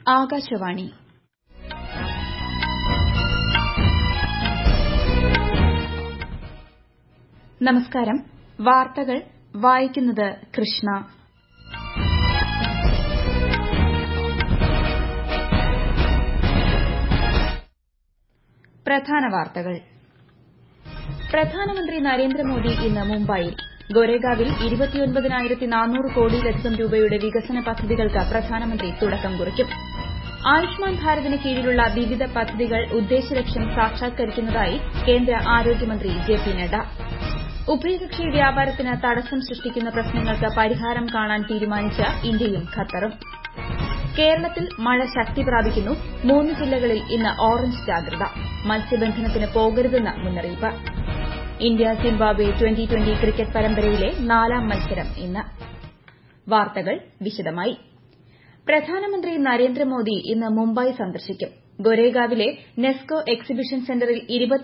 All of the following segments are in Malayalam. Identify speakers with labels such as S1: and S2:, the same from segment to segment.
S1: ആകാശവാണി നമസ്കാരം വാർത്തകൾ വായിക്കുന്നത് കൃഷ്ണ പ്രധാന വാർത്തകൾ പ്രധാനമന്ത്രി നരേന്ദ്രമോദി ഇന്ന് മുംബൈയിൽ ഗോരേഗാവിൽ കോടിയിലധികം രൂപയുടെ വികസന പദ്ധതികൾക്ക് പ്രധാനമന്ത്രി തുടക്കം കുറിക്കും ആയുഷ്മാൻ ഭാരതിന് കീഴിലുള്ള വിവിധ പദ്ധതികൾ ഉദ്ദേശലക്ഷ്യം സാക്ഷാത്കരിക്കുന്നതായി കേന്ദ്ര ആരോഗ്യമന്ത്രി ജെ പി നദ്ദ ഉഭയകക്ഷി വ്യാപാരത്തിന് തടസ്സം സൃഷ്ടിക്കുന്ന പ്രശ്നങ്ങൾക്ക് പരിഹാരം കാണാൻ തീരുമാനിച്ച് ഇന്ത്യയും ഖത്തറും കേരളത്തിൽ മഴ ശക്തി പ്രാപിക്കുന്നു മൂന്ന് ജില്ലകളിൽ ഇന്ന് ഓറഞ്ച് ജാഗ്രത മത്സ്യബന്ധനത്തിന് പോകരുതെന്ന് മുന്നറിയിപ്പ് India Zimbabwe twenty twenty cricket പരമ്പരയിലെ നാലാം മത്സരം ഇന്ന് വാർത്തകൾ വിശദമായി പ്രധാനമന്ത്രി നരേന്ദ്രമോദി ഇന്ന് മുംബൈ സന്ദർശിക്കും ഗൊരേഗാവിലെ നെസ്കോ എക്സിബിഷൻ സെന്ററിൽ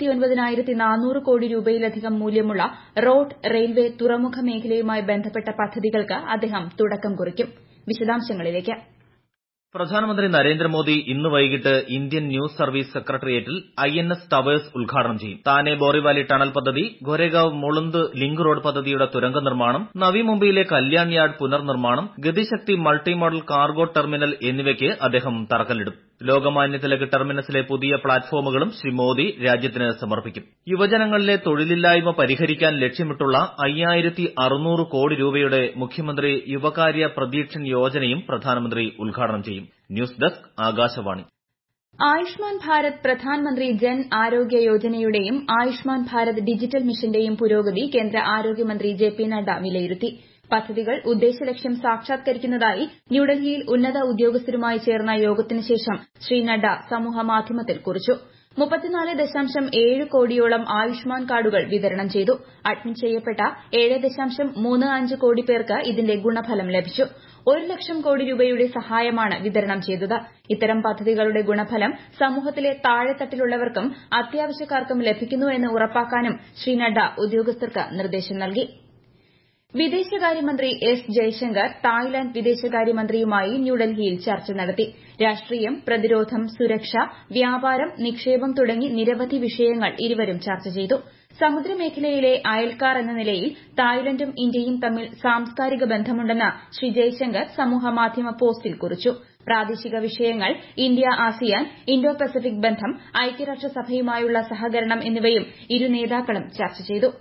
S1: കോടി രൂപയിലധികം മൂല്യമുള്ള റോഡ് റെയിൽവേ തുറമുഖ മേഖലയുമായി ബന്ധപ്പെട്ട പദ്ധതികൾക്ക് അദ്ദേഹം തുടക്കം കുറിക്കും വിശദാംശങ്ങളിലേക്ക്
S2: പ്രധാനമന്ത്രി നരേന്ദ്രമോദി ഇന്ന് വൈകിട്ട് ഇന്ത്യൻ ന്യൂസ് സർവീസ് സെക്രട്ടേറിയറ്റിൽ ഐ എൻ എസ് ടവേഴ്സ് ഉദ്ഘാടനം ചെയ്യും താനെ ബോറിവാലി ടണൽ പദ്ധതി ഗൊരേഗാവ് മുളുന്ദ് ലിങ്ക് റോഡ് പദ്ധതിയുടെ തുരങ്ക നിർമ്മാണം നവി മുംബൈയിലെ കല്യാൺ യാർഡ് പുനർനിർമ്മാണം Gati Shakti multi model cargo terminal എന്നിവയ്ക്ക് അദ്ദേഹം തറക്കല്ലിടും ലോകമാന്യ തിലക് ടെർമിനസിലെ പുതിയ പ്ലാറ്റ്ഫോമുകളും ശ്രീ മോദി രാജ്യത്തിന് സമർപ്പിക്കും യുവജനങ്ങളിലെ തൊഴിലില്ലായ്മ പരിഹരിക്കാൻ ലക്ഷ്യമിട്ടുള്ള അയ്യായിരത്തി അറുന്നൂറ് കോടി രൂപയുടെ മുഖ്യമന്ത്രി യുവകാര്യ പ്രതീക്ഷൻ യോജനയും പ്രധാനമന്ത്രി ഉദ്ഘാടനം ചെയ്യും ന്യൂസ് ഡെസ്ക് ആകാശവാണി
S1: ആയുഷ്മാൻ ഭാരത് പ്രധാൻമന്ത്രി ജൻ ആരോഗ്യ യോജനയുടെയും ആയുഷ്മാൻ ഭാരത് ഡിജിറ്റൽ മിഷന്റെയും പുരോഗതി കേന്ദ്ര ആരോഗ്യമന്ത്രി ജെ പി നദ്ദ വിലയിരുത്തി പദ്ധതികൾ ഉദ്ദേശലക്ഷ്യം സാക്ഷാത്കരിക്കുന്നതായി ന്യൂഡൽഹിയിൽ ഉന്നത ഉദ്യോഗസ്ഥരുമായി ചേർന്ന യോഗത്തിന് ശേഷം ശ്രീ നദ്ദ സമൂഹമാധ്യമത്തിൽ കുറിച്ചു മുപ്പത്തിനാല് ദശാംശം ഏഴ് കോടിയോളം ആയുഷ്മാൻ കാർഡുകൾ വിതരണം ചെയ്തു അഡ്മിറ്റ് ചെയ്യപ്പെട്ട ഏഴ് ദശാംശം മൂന്ന് അഞ്ച് കോടി പേർക്ക് ഇതിന്റെ ഗുണഫലം ലഭിച്ചു ഒരു ലക്ഷം കോടി രൂപയുടെ സഹായമാണ് വിതരണം ചെയ്തത് ഇത്തരം പദ്ധതികളുടെ ഗുണഫലം സമൂഹത്തിലെ താഴെത്തട്ടിലുള്ളവർക്കും അത്യാവശ്യക്കാർക്കും ലഭിക്കുന്നു എന്ന് ഉറപ്പാക്കാനും ശ്രീ നദ്ദ ഉദ്യോഗസ്ഥർക്ക് നിർദ്ദേശം നൽകി വിദേശകാര്യമന്ത്രി എസ് ജയശങ്കർ തായ്ലാന്റ് വിദേശകാര്യമന്ത്രിയുമായി ന്യൂഡൽഹിയിൽ ചർച്ച നടത്തി രാഷ്ട്രീയം പ്രതിരോധം സുരക്ഷ വ്യാപാരം നിക്ഷേപം തുടങ്ങി നിരവധി വിഷയങ്ങൾ ഇരുവരും ചർച്ച ചെയ്തു സമുദ്രമേഖലയിലെ അയൽക്കാർ എന്ന നിലയിൽ തായ്ലന്റും ഇന്ത്യയും തമ്മിൽ സാംസ്കാരിക ബന്ധമുണ്ടെന്ന് ശ്രീ ജയശങ്കർ സമൂഹമാധ്യമ പോസ്റ്റിൽ കുറിച്ചു പ്രാദേശിക വിഷയങ്ങൾ ഇന്ത്യ ആസിയാൻ ഇന്തോ പസഫിക് ബന്ധം ഐക്യരാഷ്ട്രസഭയുമായുള്ള സഹകരണം എന്നിവയും ഇരു നേതാക്കളും ചർച്ച ചെയ്തു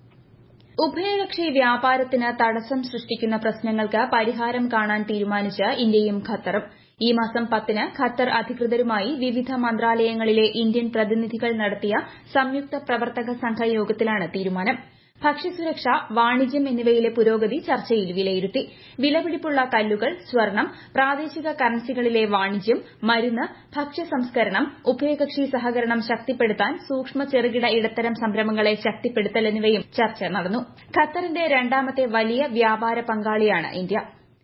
S1: ഉഭയകക്ഷി വ്യാപാരത്തിന് തടസ്സം സൃഷ്ടിക്കുന്ന പ്രശ്നങ്ങൾക്ക് പരിഹാരം കാണാൻ തീരുമാനിച്ച് ഇന്ത്യയും ഖത്തറും ഈ മാസം പത്തിന് ഖത്തർ അധികൃതരുമായി വിവിധ മന്ത്രാലയങ്ങളിലെ ഇന്ത്യൻ പ്രതിനിധികൾ നടത്തിയ സംയുക്ത പ്രവർത്തക സംഘ യോഗത്തിലാണ് തീരുമാനം ഭക്ഷ്യസുരക്ഷ വാണിജ്യം എന്നിവയിലെ പുരോഗതി ചർച്ചയിൽ വിലയിരുത്തി വിലപിടിപ്പുള്ള കല്ലുകൾ സ്വർണം പ്രാദേശിക കറൻസികളിലെ വാണിജ്യം മരുന്ന് ഭക്ഷ്യ സംസ്കരണം ഉഭയകക്ഷി സഹകരണം ശക്തിപ്പെടുത്താൻ സൂക്ഷ്മ ചെറുകിട ഇടത്തരം സംരംഭങ്ങളെ ശക്തിപ്പെടുത്തൽ എന്നിവയും ചർച്ച നടന്നു ഖത്തറിന്റെ രണ്ടാമത്തെ വലിയ വ്യാപാര പങ്കാളിയാണ് ഇന്ത്യ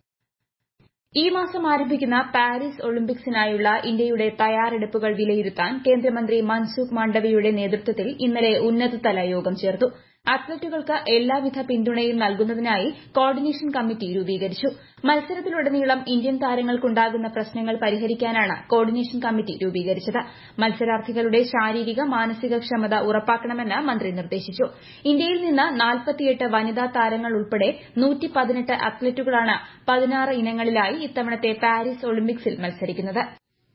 S1: ഈ മാസം ആരംഭിക്കുന്ന പാരീസ് ഒളിമ്പിക്സിനായുള്ള ഇന്ത്യയുടെ തയ്യാറെടുപ്പുകൾ വിലയിരുത്താൻ കേന്ദ്രമന്ത്രി മൻസുഖ് മാണ്ഡവ്യയുടെ നേതൃത്വത്തിൽ ഇന്നലെ ഉന്നതതല യോഗം ചേർന്നു അത്ലറ്റുകൾക്ക് എല്ലാവിധ പിന്തുണയും നൽകുന്നതിനായി കോർഡിനേഷൻ കമ്മിറ്റി രൂപീകരിച്ചു മത്സരത്തിലുടനീളം ഇന്ത്യൻ താരങ്ങൾക്കുണ്ടാകുന്ന പ്രശ്നങ്ങൾ പരിഹരിക്കാനാണ് കോർഡിനേഷൻ കമ്മിറ്റി രൂപീകരിച്ചത് മത്സരാർത്ഥികളുടെ ശാരീരിക മാനസിക ക്ഷമത ഉറപ്പാക്കണമെന്ന് മന്ത്രി നിർദ്ദേശിച്ചു ഇന്ത്യയിൽ നിന്ന് വനിതാ താരങ്ങൾ ഉൾപ്പെടെ അത്ലറ്റുകളാണ് പതിനാറ് ഇനങ്ങളിലായി ഇത്തവണത്തെ പാരീസ് ഒളിമ്പിക്സിൽ മത്സരിക്കുന്നത്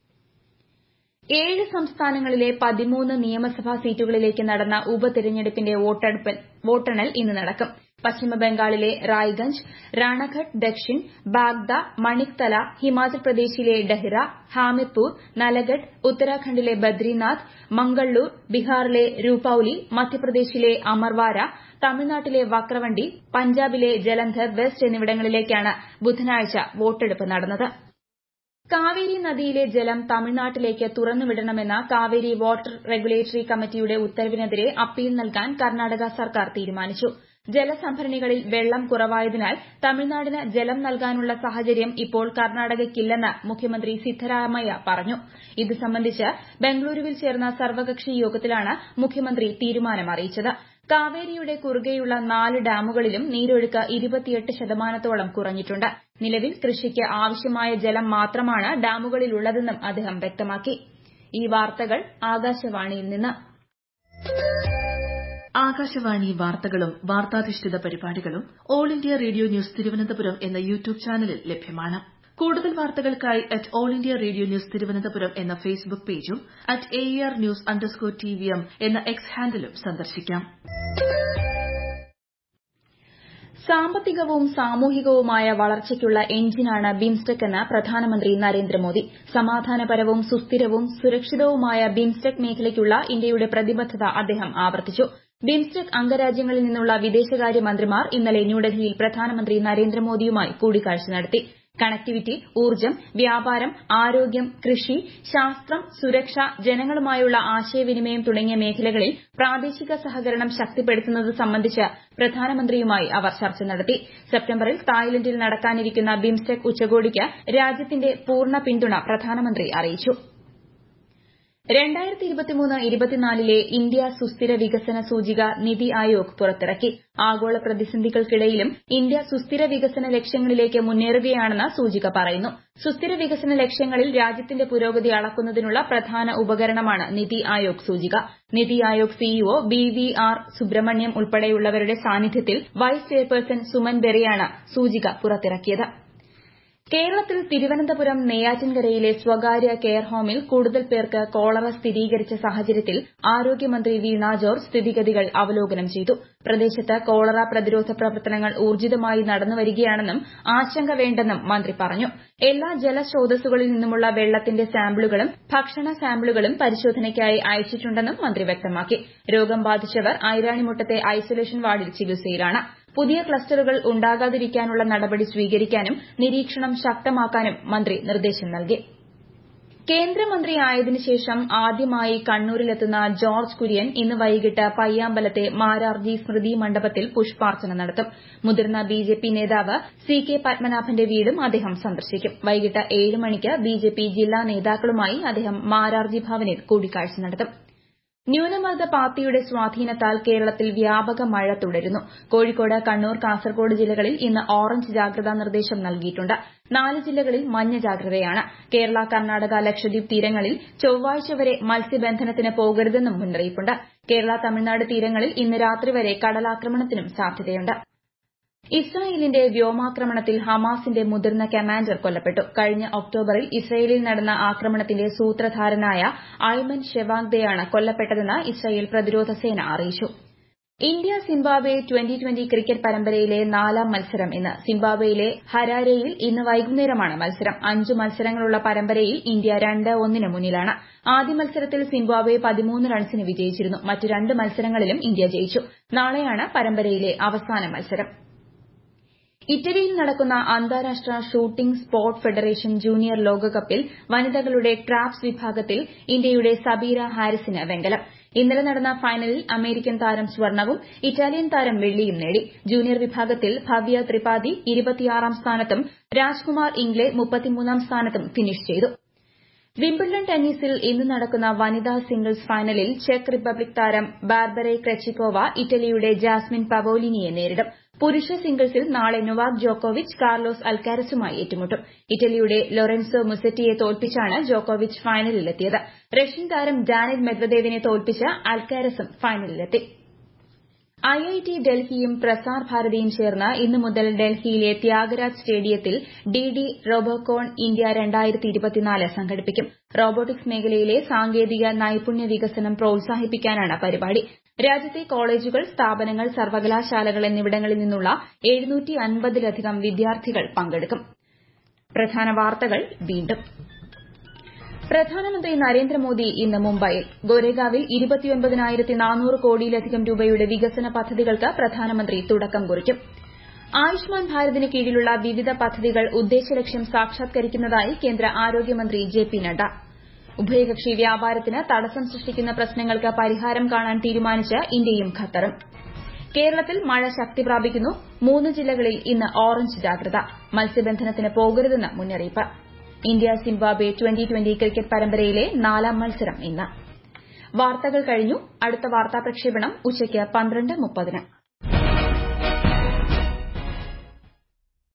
S1: ഏഴ് സംസ്ഥാനങ്ങളിലെ പതിമൂന്ന് നിയമസഭാ സീറ്റുകളിലേക്ക് നടന്ന ഉപതെരഞ്ഞെടുപ്പിന്റെ വോട്ടെണ്ണൽ ഇന്ന് നടക്കും പശ്ചിമബംഗാളിലെ റായ്ഗഞ്ച് റാണഘട്ട് ദക്ഷിൻ ബാഗ്ദ മണിക്തല ഹിമാചൽ പ്രദേശിലെ ഡെഹ്റ ഹാമിർപൂർ നലഗഡ് ഉത്തരാഖണ്ഡിലെ ബദ്രിനാഥ് മംഗളൂർ ബീഹാറിലെ രൂപൌലി മധ്യപ്രദേശിലെ അമർവാര തമിഴ്നാട്ടിലെ വക്രവണ്ടി പഞ്ചാബിലെ ജലന്ധർ വെസ്റ്റ് എന്നിവിടങ്ങളിലേക്കാണ് ബുധനാഴ്ച വോട്ടെടുപ്പ് നടന്നത് കാവേരി നദിയിലെ ജലം തമിഴ്നാട്ടിലേക്ക് തുറന്നുവിടണമെന്ന കാവേരി വാട്ടർ റെഗുലേറ്ററി കമ്മിറ്റിയുടെ ഉത്തരവിനെതിരെ അപ്പീൽ നൽകാൻ കർണാടക സർക്കാർ തീരുമാനിച്ചു ജലസംഭരണികളിൽ വെള്ളം കുറവായതിനാൽ തമിഴ്നാടിന് ജലം നൽകാനുള്ള സാഹചര്യം ഇപ്പോൾ കർണാടകയ്ക്കില്ലെന്ന് മുഖ്യമന്ത്രി സിദ്ധരാമയ്യ പറഞ്ഞു ഇത് സംബന്ധിച്ച് ബംഗളൂരുവിൽ ചേർന്ന സർവകക്ഷി യോഗത്തിലാണ് മുഖ്യമന്ത്രി തീരുമാനം അറിയിച്ചത് കാവേരിയുടെ കുറുകെയുള്ള നാല് ഡാമുകളിലും നീരൊഴുക്ക് ഇരുപത്തിയെട്ട് ശതമാനത്തോളം കുറഞ്ഞിട്ടുണ്ട് നിലവിൽ കൃഷിക്ക് ആവശ്യമായ ജലം മാത്രമാണ് ഡാമുകളിലുള്ളതെന്നും അദ്ദേഹം വ്യക്തമാക്കി ഈ വാർത്തകൾ ആകാശവാണിയിൽ നിന്ന്
S3: ആകാശവാണി വാർത്തകളും വാർത്താധിഷ്ഠിത പരിപാടികളും All India Radio news Thiruvananthapuram എന്ന യൂട്യൂബ് ചാനലിൽ ലഭ്യമാണ് കൂടുതൽ വാർത്തകൾക്കായി at All India Radio news Thiruvananthapuram എന്ന ഫേസ്ബുക്ക് പേജും at A R news underscore T V M എന്ന എക്സ് ഹാൻഡിലും സന്ദർശിക്കാം
S1: സാമ്പത്തികവും സാമൂഹികവുമായ വളർച്ചയ്ക്കുള്ള എഞ്ചിനാണ് ബിംസ്റ്റെക് എന്ന് പ്രധാനമന്ത്രി നരേന്ദ്രമോദി സമാധാനപരവും സുസ്ഥിരവും സുരക്ഷിതവുമായ ബിംസ്റ്റെക് മേഖലയ്ക്കുള്ള ഇന്ത്യയുടെ പ്രതിബദ്ധത അദ്ദേഹം ആവർത്തിച്ചു ബിംസ്റ്റെക് അംഗരാജ്യങ്ങളിൽ നിന്നുള്ള വിദേശകാര്യ മന്ത്രിമാർ ഇന്നലെ ന്യൂഡൽഹിയിൽ പ്രധാനമന്ത്രി നരേന്ദ്രമോദിയുമായി കൂടിക്കാഴ്ച നടത്തി കണക്ടിവിറ്റി ഊർജ്ജം വ്യാപാരം ആരോഗ്യം കൃഷി ശാസ്ത്രം സുരക്ഷ ജനങ്ങളുമായുള്ള ആശയവിനിമയം തുടങ്ങിയ മേഖലകളിൽ പ്രാദേശിക സഹകരണം ശക്തിപ്പെടുത്തുന്നത് സംബന്ധിച്ച് പ്രധാനമന്ത്രിയുമായി അവർ ചർച്ച നടത്തി സെപ്റ്റംബറിൽ തായ്ലൻഡിൽ നടക്കാനിരിക്കുന്ന ബിംസ്റ്റെക് ഉച്ചകോടിക്ക് രാജ്യത്തിന്റെ പൂർണ്ണ പിന്തുണ പ്രധാനമന്ത്രി അറിയിച്ചു ലെ ഇന്ത്യ സുസ്ഥിര വികസന സൂചിക നിതി ആയോഗ് പുറത്തിറക്കി ആഗോള പ്രതിസന്ധികൾക്കിടയിലും ഇന്ത്യ സുസ്ഥിര വികസന ലക്ഷ്യങ്ങളിലേക്ക് മുന്നേറുകയാണെന്ന് സൂചിക പറയുന്നു സുസ്ഥിര വികസന ലക്ഷ്യങ്ങളിൽ രാജ്യത്തിന്റെ പുരോഗതി അളക്കുന്നതിനുള്ള പ്രധാന ഉപകരണമാണ് നിതി ആയോഗ് സൂചിക NITI Aayog CEO B V R Subrahmanyam ഉൾപ്പെടെയുള്ളവരുടെ സാന്നിധ്യത്തിൽ വൈസ് ചെയർപേഴ്സൺ സുമൻ ബെറിയാണ് സൂചിക പുറത്തിറക്കിയത് കേരളത്തിൽ തിരുവനന്തപുരം നെയ്യാറ്റിൻകരയിലെ സ്വകാര്യ കെയർ ഹോമിൽ കൂടുതൽ പേർക്ക് കോളറ സ്ഥിരീകരിച്ച സാഹചര്യത്തിൽ ആരോഗ്യമന്ത്രി വീണ ജോർജ് സ്ഥിതിഗതികൾ അവലോകനം ചെയ്തു പ്രദേശത്ത് കോളറ പ്രതിരോധ പ്രവർത്തനങ്ങൾ ഊർജിതമായി നടന്നുവരികയാണെന്നും ആശങ്ക വേണ്ടെന്നും മന്ത്രി പറഞ്ഞു എല്ലാ ജലസ്രോതസ്സുകളിൽ നിന്നുമുള്ള വെള്ളത്തിന്റെ സാമ്പിളുകളും ഭക്ഷണ സാമ്പിളുകളും പരിശോധനയ്ക്കായി അയച്ചിട്ടുണ്ടെന്നും മന്ത്രി വ്യക്തമാക്കി രോഗം ബാധിച്ചവർ ഐരാണിമുട്ടത്തെ ഐസൊലേഷൻ വാർഡിൽ ചികിത്സയിലാണ് പുതിയ ക്ലസ്റ്ററുകൾ ഉണ്ടാകാതിരിക്കാനുള്ള നടപടി സ്വീകരിക്കാനും നിരീക്ഷണം ശക്തമാക്കാനും മന്ത്രി നിർദ്ദേശം നൽകി കേന്ദ്രമന്ത്രിയായതിനു ശേഷം ആദ്യമായി കണ്ണൂരിലെത്തുന്ന ജോർജ് കുര്യൻ ഇന്ന് വൈകിട്ട് പയ്യാമ്പലത്തെ മാരാർജി സ്മൃതി മണ്ഡപത്തിൽ പുഷ്പാർച്ചന നടത്തും മുതിർന്ന ബിജെപി നേതാവ് സി കെ പത്മനാഭന്റെ വീടും അദ്ദേഹം സന്ദർശിക്കും വൈകിട്ട് ഏഴ് മണിക്ക് ബിജെപി ജില്ലാ നേതാക്കളുമായി അദ്ദേഹം മാരാർജി ഭവനിൽ കൂടിക്കാഴ്ച നടത്തും ന്യൂനമർദ്ദ പാത്തിയുടെ സ്വാധീനത്താൽ കേരളത്തിൽ വ്യാപക മഴ തുടരുന്നു കോഴിക്കോട് കണ്ണൂർ കാസർഗോഡ് ജില്ലകളിൽ ഇന്ന് ഓറഞ്ച് ജാഗ്രതാ നിർദ്ദേശം നൽകിയിട്ടുണ്ട് നാല് ജില്ലകളിൽ മഞ്ഞ ജാഗ്രതയാണ് കേരള കർണാടക ലക്ഷദ്വീപ് തീരങ്ങളിൽ ചൊവ്വാഴ്ച വരെ മത്സ്യബന്ധനത്തിന് പോകരുതെന്നും മുന്നറിയിപ്പുണ്ട് കേരള തമിഴ്നാട് തീരങ്ങളിൽ ഇന്ന് രാത്രി വരെ കടലാക്രമണത്തിനും സാധ്യതയുണ്ട് ഇസ്രായേലിന്റെ വ്യോമാക്രമണത്തിൽ ഹമാസിന്റെ മുതിർന്ന കമാൻഡർ കൊല്ലപ്പെട്ടു കഴിഞ്ഞ ഒക്ടോബറിൽ ഇസ്രയേലിൽ നടന്ന ആക്രമണത്തിന്റെ സൂത്രധാരനായ ഐമൻ ഷെവാഗ്ദെയാണ് കൊല്ലപ്പെട്ടതെന്ന് ഇസ്രായേൽ പ്രതിരോധ സേന അറിയിച്ചു India Zimbabwe twenty twenty cricket പരമ്പരയിലെ നാലാം മത്സരം ഇന്ന് സിംബാബ്വെയിലെ ഹരാരെയിൽ ഇന്ന് വൈകുന്നേരമാണ് മത്സരം അഞ്ച് മത്സരങ്ങളുള്ള പരമ്പരയിൽ ഇന്ത്യ രണ്ട് ഒന്നിന് മുന്നിലാണ് ആദ്യ മത്സരത്തിൽ സിംബാബ്വെ പതിമൂന്ന് റൺസിന് വിജയിച്ചിരുന്നു മറ്റ് രണ്ട് മത്സരങ്ങളിലും ഇന്ത്യ ജയിച്ചു നാളെയാണ് പരമ്പരയിലെ അവസാന മത്സരം ഇറ്റലിയിൽ നടക്കുന്ന അന്താരാഷ്ട്ര ഷൂട്ടിംഗ് സ്പോർട് ഫെഡറേഷൻ ജൂനിയർ ലോകകപ്പിൽ വനിതകളുടെ ട്രാപ്സ് വിഭാഗത്തിൽ ഇന്ത്യയുടെ സബീര ഹാരിസിന് വെങ്കലം ഇന്നലെ നടന്ന ഫൈനലിൽ അമേരിക്കൻ താരം സ്വർണവും ഇറ്റാലിയൻ താരം വെള്ളിയും നേടി ജൂനിയർ വിഭാഗത്തിൽ ഭവ്യ ത്രിപാഠി ഇരുപത്തിയാറാം സ്ഥാനത്തും രാജ്കുമാർ ഇംഗ്ലെ മുപ്പത്തിമൂന്നാം സ്ഥാനത്തും ഫിനിഷ് ചെയ്തു വിംബിൾഡൺ ടെന്നീസിൽ ഇന്ന് നടക്കുന്ന വനിതാ സിംഗിൾസ് ഫൈനലിൽ ചെക്ക് റിപ്പബ്ലിക് താരം ബാർബറെ ക്രെച്ചിക്കോവ ഇറ്റലിയുടെ ജാസ്മിൻ പവോലിനിയെ നേരിടും പുരുഷ സിംഗിൾസിൽ നാളെ നൊവാക് ജോക്കോവിച്ച് കാർലോസ് അൽക്കാരസുമായി ഏറ്റുമുട്ടും ഇറ്റലിയുടെ ലൊറൻസോ മുസറ്റിയെ തോൽപ്പിച്ചാണ് ജോക്കോവിച്ച് ഫൈനലിലെത്തിയത് റഷ്യൻ താരം ഡാനിൽ മെദ്വദേവിനെ തോൽപ്പിച്ച് അൽക്കാരസും ഫൈനലിലെത്തി ഐഐടി ഡൽഹിയും പ്രസാർ ഭാരതിയും ചേർന്ന് ഇന്നു മുതൽ ഡൽഹിയിലെ ത്യാഗരാജ് സ്റ്റേഡിയത്തിൽ ഡിഡി റോബോകോൺ ഇന്ത്യ സംഘടിപ്പിക്കും റോബോട്ടിക്സ് മേഖലയിലെ സാങ്കേതിക നൈപുണ്യ വികസനം പ്രോത്സാഹിപ്പിക്കാനാണ് പരിപാടി രാജ്യത്തെ കോളേജുകൾ സ്ഥാപനങ്ങൾ സർവകലാശാലകൾ എന്നിവിടങ്ങളിൽ നിന്നുള്ള എഴുന്നൂറ്റി അൻപതിലധികം വിദ്യാർത്ഥികൾ പങ്കെടുക്കും പ്രധാന വാർത്തകൾ വീണ്ടും പ്രധാനമന്ത്രി നരേന്ദ്രമോദി ഇന്ന് മുംബൈയിൽ ഗോരേഗാവിൽ ഇരുപത്തിയൊൻപതിനായിരത്തി നാനൂറ് കോടിയിലധികം രൂപയുടെ വികസന പദ്ധതികൾക്ക് പ്രധാനമന്ത്രി തുടക്കം കുറിക്കും ആയുഷ്മാൻ ഭാരതിന് കീഴിലുള്ള വിവിധ പദ്ധതികൾ ഉദ്ദേശലക്ഷ്യം സാക്ഷാത്കരിക്കുന്നതായി കേന്ദ്ര ആരോഗ്യമന്ത്രി ജെ പി നഡ്ഡ ഉഭയകക്ഷി വ്യാപാരത്തിന് തടസ്സം സൃഷ്ടിക്കുന്ന പ്രശ്നങ്ങൾക്ക് പരിഹാരം കാണാൻ തീരുമാനിച്ച് ഇന്ത്യയും ഖത്തറും കേരളത്തിൽ മഴ ശക്തി പ്രാപിക്കുന്നു മൂന്ന് ജില്ലകളിൽ ഇന്ന് ഓറഞ്ച് ജാഗ്രത മത്സ്യബന്ധനത്തിന് പോകരുതെന്ന് മുന്നറിയിപ്പ് India Zimbabwe twenty twenty cricket പരമ്പരയിലെ നാലാം മത്സരം ഇന്ന് വാർത്തകൾ കഴിഞ്ഞു അടുത്ത വാർത്താ പ്രക്ഷേപണം ഉച്ചയ്ക്ക് പന്ത്രണ്ട് മുപ്പതിന്